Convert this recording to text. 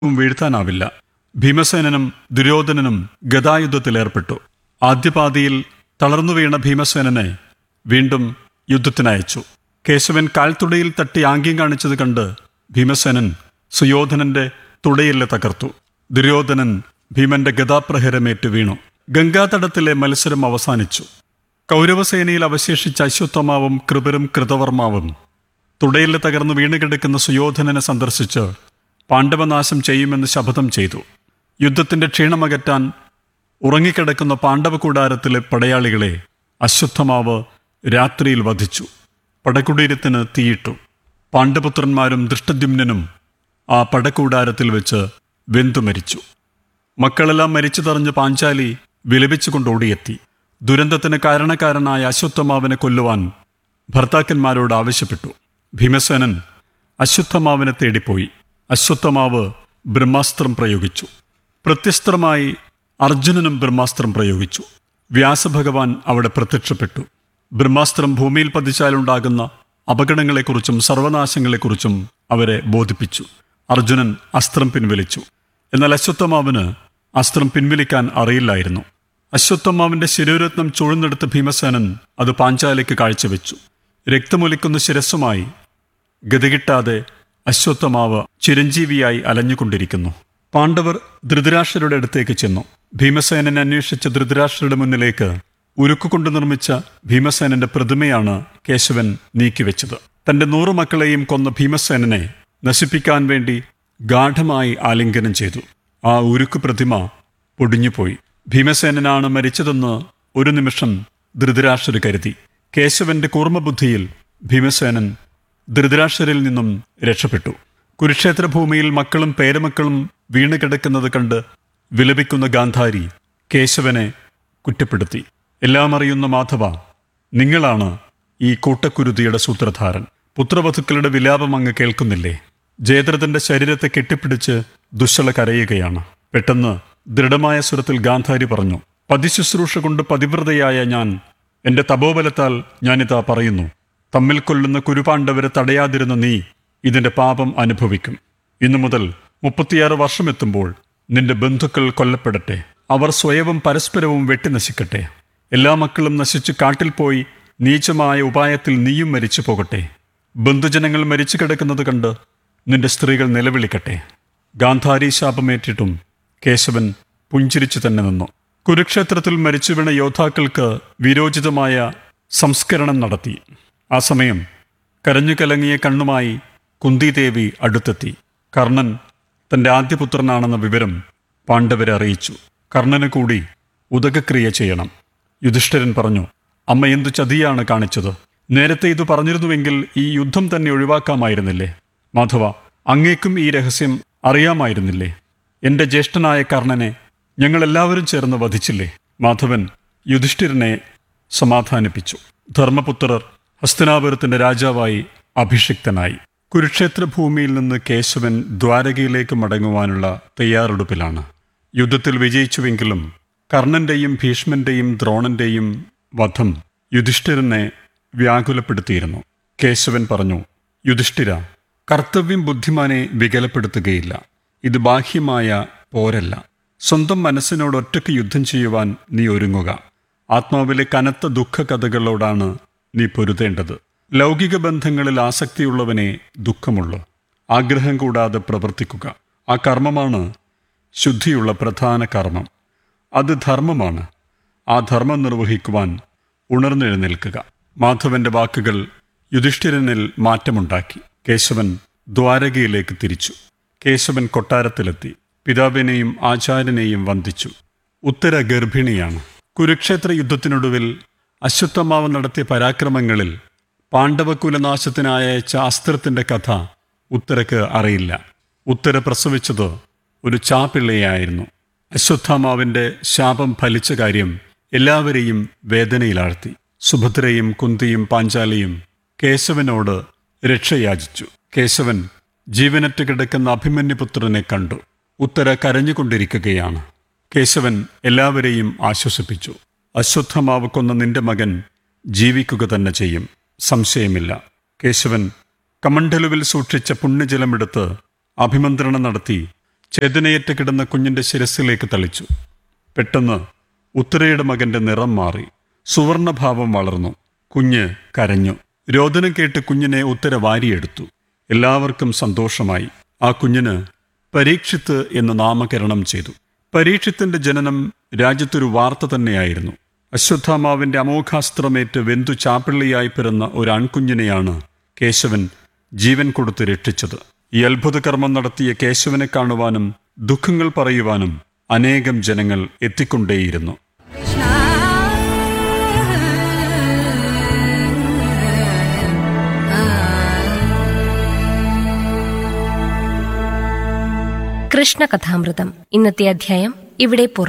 ഉം വീഴ്ത്താനാവില്ല ഭീമസേനനും ദുര്യോധനനും ഗതായുദ്ധത്തിലേർപ്പെട്ടു ആദ്യപാതിയിൽ തളർന്നു വീണ ഭീമസേനനെ വീണ്ടും യുദ്ധത്തിനയച്ചു കേശവൻ കാൽത്തുടയിൽ തട്ടി ആംഗ്യം കാണിച്ചത് കണ്ട് ഭീമസേനൻ സുയോധനന്റെ തുടയിലെ തകർത്തു ദുര്യോധനൻ ഭീമന്റെ ഗതാപ്രഹരമേറ്റ് വീണു ഗംഗാതടത്തിലെ മത്സരം അവസാനിച്ചു കൗരവസേനയിൽ അവശേഷിച്ച അശ്വത്ഥമാവും കൃപരും കൃതവർമാവും തുടയിൽ തകർന്നു വീണുകിടക്കുന്ന സുയോധനനെ സന്ദർശിച്ച് പാണ്ഡവനാശം ചെയ്യുമെന്ന് ശപഥം ചെയ്തു യുദ്ധത്തിന്റെ ക്ഷീണമകറ്റാൻ ഉറങ്ങിക്കിടക്കുന്ന പാണ്ഡവ കൂടാരത്തിലെ പടയാളികളെ അശ്വത്ഥമാവ് രാത്രിയിൽ വധിച്ചു പടക്കുടീരത്തിന് തീയിട്ടു പാണ്ഡപുത്രന്മാരും ദൃഷ്ടദ്യുമ്നനും ആ പടക്കൂടാരത്തിൽ വെച്ച് വെന്തു മരിച്ചു മക്കളെല്ലാം മരിച്ചതറിഞ്ഞ് പാഞ്ചാലി വിലപിച്ചുകൊണ്ട് ഓടിയെത്തി ദുരന്തത്തിന് കാരണക്കാരനായ അശ്വത്ഥമാവിനെ കൊല്ലുവാൻ ഭർത്താക്കന്മാരോട് ആവശ്യപ്പെട്ടു ഭീമസേനൻ അശ്വത്ഥമാവിനെ തേടിപ്പോയി അശ്വത്ഥമാവ് ബ്രഹ്മാസ്ത്രം പ്രയോഗിച്ചു പ്രത്യസ്ത്രമായി അർജുനനും ബ്രഹ്മാസ്ത്രം പ്രയോഗിച്ചു വ്യാസഭഗവാൻ അവിടെ പ്രത്യക്ഷപ്പെട്ടു ബ്രഹ്മാസ്ത്രം ഭൂമിയിൽ പതിച്ചാലുണ്ടാകുന്ന അപകടങ്ങളെക്കുറിച്ചും സർവനാശങ്ങളെക്കുറിച്ചും അവരെ ബോധിപ്പിച്ചു അർജുനൻ അസ്ത്രം പിൻവലിച്ചു എന്നാൽ അശ്വത്ഥമാവിന് അസ്ത്രം പിൻവലിക്കാൻ അറിയില്ലായിരുന്നു അശ്വത്ഥമാവിന്റെ ശിരോരത്നം ചുഴന്നെടുത്ത ഭീമസേനൻ അത് പാഞ്ചാലിക്ക് കാഴ്ചവെച്ചു രക്തമൊലിക്കുന്ന ശിരസ്സുമായി ഗതികിട്ടാതെ അശ്വത്ഥമാവ് ചിരഞ്ജീവിയായി അലഞ്ഞുകൊണ്ടിരിക്കുന്നു പാണ്ഡവർ ധൃതരാഷ്ട്രരുടെ അടുത്തേക്ക് ചെന്നു ഭീമസേനനെ അന്വേഷിച്ച ധൃതരാഷ്ട്രരുടെ മുന്നിലേക്ക് ഉരുക്കുകൊണ്ട് നിർമ്മിച്ച ഭീമസേനന്റെ പ്രതിമയാണ് കേശവൻ നീക്കിവെച്ചത് തന്റെ നൂറു മക്കളെയും കൊന്ന ഭീമസേനനെ നശിപ്പിക്കാൻ വേണ്ടി ഗാഠമായി ആലിംഗനം ചെയ്തു ആ ഉരുക്കു പ്രതിമ പൊടിഞ്ഞുപോയി ഭീമസേനനാണ് മരിച്ചതെന്ന് ഒരു നിമിഷം ധൃതരാഷ്ട്രർ കരുതി കേശവന്റെ കൂർമ്മബുദ്ധിയിൽ ഭീമസേനൻ ധൃതരാഷ്ട്രരിൽ നിന്നും രക്ഷപ്പെട്ടു കുരുക്ഷേത്ര ഭൂമിയിൽ മക്കളും പേരമക്കളും വീണ് കിടക്കുന്നത് കണ്ട് വിലപിക്കുന്ന ഗാന്ധാരി കേശവനെ കുറ്റപ്പെടുത്തി എല്ലാം അറിയുന്ന മാധവ നിങ്ങളാണ് ഈ കൂട്ടക്കുരുതിയുടെ സൂത്രധാരൻ പുത്രവധുക്കളുടെ വിലാപം അങ്ങ് കേൾക്കുന്നില്ലേ ജയദ്രഥന്റെ ശരീരത്തെ കെട്ടിപ്പിടിച്ച് ദുശ്ശള കരയുകയാണ് പെട്ടെന്ന് ദൃഢമായ സ്വരത്തിൽ ഗാന്ധാരി പറഞ്ഞു പതിശുശ്രൂഷ കൊണ്ട് പതിവ്രതയായ ഞാൻ എന്റെ തപോബലത്താൽ ഞാനിതാ പറയുന്നു തമ്മിൽ കൊല്ലുന്ന കുരുപാണ്ഡവരെ തടയാതിരുന്ന നീ ഇതിന്റെ പാപം അനുഭവിക്കും ഇന്നു മുതൽ മുപ്പത്തിയാറ് വർഷമെത്തുമ്പോൾ നിന്റെ ബന്ധുക്കൾ കൊല്ലപ്പെടട്ടെ അവർ സ്വയവും പരസ്പരവും വെട്ടിനശിക്കട്ടെ എല്ലാ മക്കളും നശിച്ച് കാട്ടിൽ പോയി നീചമായ ഉപായത്തിൽ നീയും മരിച്ചു പോകട്ടെ ബന്ധുജനങ്ങൾ മരിച്ചു കിടക്കുന്നത് കണ്ട് നിന്റെ സ്ത്രീകൾ നിലവിളിക്കട്ടെ ഗാന്ധാരി ശാപമേറ്റിട്ടും കേശവൻ പുഞ്ചിരിച്ചു തന്നെ നിന്നു കുരുക്ഷേത്രത്തിൽ മരിച്ചു വീണ യോദ്ധാക്കൾക്ക് വിരോചിതമായ സംസ്കരണം നടത്തി ആ സമയം കരഞ്ഞു കലങ്ങിയ കണ്ണുമായി കുന്തിദേവി അടുത്തെത്തി കർണൻ തന്റെ ആദ്യപുത്രനാണെന്ന വിവരം പാണ്ഡവരെ അറിയിച്ചു കർണന് കൂടി ഉദകക്രിയ ചെയ്യണം യുധിഷ്ഠിരൻ പറഞ്ഞു അമ്മ എന്തു ചതിയാണ് കാണിച്ചത് നേരത്തെ ഇത് പറഞ്ഞിരുന്നുവെങ്കിൽ ഈ യുദ്ധം തന്നെ ഒഴിവാക്കാമായിരുന്നില്ലേ മാധവ അങ്ങേക്കും ഈ രഹസ്യം അറിയാമായിരുന്നില്ലേ എന്റെ ജ്യേഷ്ഠനായ കർണനെ ഞങ്ങളെല്ലാവരും ചേർന്ന് വധിച്ചില്ലേ മാധവൻ യുധിഷ്ഠിരനെ സമാധാനിപ്പിച്ചു ധർമ്മപുത്രർ ഹസ്തനാപുരത്തിന്റെ രാജാവായി അഭിഷിക്തനായി കുരുക്ഷേത്ര ഭൂമിയിൽ നിന്ന് കേശവൻ ദ്വാരകയിലേക്ക് മടങ്ങുവാനുള്ള തയ്യാറെടുപ്പിലാണ് യുദ്ധത്തിൽ വിജയിച്ചുവെങ്കിലും കർണന്റെയും ഭീഷ്മന്റെയും ദ്രോണന്റെയും വധം യുധിഷ്ഠിരനെ വ്യാകുലപ്പെടുത്തിയിരുന്നു കേശവൻ പറഞ്ഞു യുധിഷ്ഠിര കർത്തവ്യം ബുദ്ധിമാനെ വികലപ്പെടുത്തുകയില്ല ഇത് ബാഹ്യമായ പോരല്ല സ്വന്തം മനസ്സിനോട് ഒറ്റയ്ക്ക് യുദ്ധം ചെയ്യുവാൻ നീ ഒരുങ്ങുക ആത്മാവിലെ കനത്ത ദുഃഖകഥകളോടാണ് നീ പൊരുതേണ്ടത് ലൗകിക ബന്ധങ്ങളിൽ ആസക്തിയുള്ളവനെ ദുഃഖമുള്ളൂ ആഗ്രഹം കൂടാതെ പ്രവർത്തിക്കുക ആ കർമ്മമാണ് ശുദ്ധിയുള്ള പ്രധാന കർമ്മം അത് ധർമ്മമാണ് ആ ധർമ്മം നിർവഹിക്കുവാൻ ഉണർന്നെഴുന്നേൽക്കുക മാധവന്റെ വാക്കുകൾ യുധിഷ്ഠിരനിൽ മാറ്റമുണ്ടാക്കി കേശവൻ ദ്വാരകയിലേക്ക് തിരിച്ചു കേശവൻ കൊട്ടാരത്തിലെത്തി പിതാവിനെയും ആചാര്യനെയും വന്ദിച്ചു ഉത്തര ഗർഭിണിയാണ് കുരുക്ഷേത്ര യുദ്ധത്തിനൊടുവിൽ അശ്വത്ഥമാവ് നടത്തിയ പരാക്രമങ്ങളിൽ പാണ്ഡവകുലനാശത്തിനയച്ച അസ്ത്രത്തിന്റെ കഥ ഉത്തരക്ക് അറിയില്ല ഉത്തര പ്രസവിച്ചത് ഒരു ചാപിള്ളയായിരുന്നു അശ്വത്ഥാമാവിന്റെ ശാപം ഫലിച്ച കാര്യം എല്ലാവരെയും വേദനയിലാഴ്ത്തി സുഭദ്രയും കുന്തിയും പാഞ്ചാലിയും കേശവനോട് രക്ഷയാചിച്ചു കേശവൻ ജീവനറ്റ് കിടക്കുന്ന അഭിമന്യുപുത്രനെ കണ്ടു ഉത്തര കരഞ്ഞുകൊണ്ടിരിക്കുകയാണ് കേശവൻ എല്ലാവരെയും ആശ്വസിപ്പിച്ചു അശ്വത്ഥമാവ് കൊന്ന നിന്റെ മകൻ ജീവിക്കുക തന്നെ ചെയ്യും സംശയമില്ല കേശവൻ കമണ്ഡലുവിൽ സൂക്ഷിച്ച പുണ്യജലമെടുത്ത് അഭിമന്ത്രണം നടത്തി ചേതനയേറ്റ് കിടന്ന കുഞ്ഞിന്റെ ശിരസിലേക്ക് തളിച്ചു പെട്ടെന്ന് ഉത്തരയുടെ മകന്റെ നിറം മാറി സുവർണഭാവം വളർന്നു കുഞ്ഞ് കരഞ്ഞു രോദനം കേട്ട് കുഞ്ഞിനെ ഉത്തര വാരിയെടുത്തു എല്ലാവർക്കും സന്തോഷമായി ആ കുഞ്ഞിന് പരീക്ഷിത്ത് എന്ന് നാമകരണം ചെയ്തു പരീക്ഷിത്തിന്റെ ജനനം രാജ്യത്തൊരു വാർത്ത തന്നെയായിരുന്നു അശ്വത്ഥാമാവിന്റെ അമോഘാസ്ത്രമേറ്റ് വെന്തു ചാപ്പിള്ളിയായി പിറന്ന ഒരു ആൺകുഞ്ഞിനെയാണ് കേശവൻ ജീവൻ കൊടുത്ത് രക്ഷിച്ചത് ഈ അത്ഭുത കർമ്മം നടത്തിയ കേശവനെ കാണുവാനും ദുഃഖങ്ങൾ പറയുവാനും അനേകം ജനങ്ങൾ എത്തിക്കൊണ്ടേയിരുന്നു കൃഷ്ണകഥാമൃതം ഇന്നത്തെ അധ്യായം ഇവിടെ പൂർണ്ണ